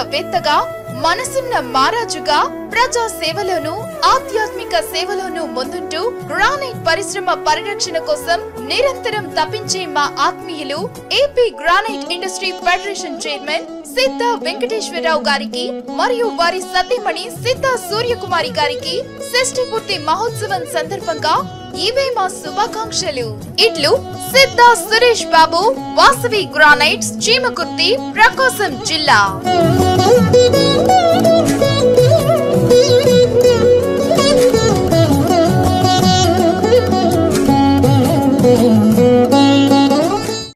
వేత్తగా మనసున్న మారాజుగా ప్రజా సేవలోను ఆధ్యాత్మిక సేవలోను ముందుంటూ గ్రానైట్ పరిశ్రమ పరిరక్షణ కోసం నిరంతరం తప్పించే మా ఆత్మీయులు AP granite industry federation chairman Siddha Venkateswara Rao గారికి మరియు వారి సతీమణి సిద్ధ సూర్యకుమారి గారికి షష్ఠి పూర్తి మహోత్సవం సందర్భంగా ఇవే మా శుభాకాంక్షలు ఇట్లు సిద్ధ సురేష్ బాబు వాసవి గ్రానైట్స్ చీమకుర్తి ప్రకాశం జిల్లా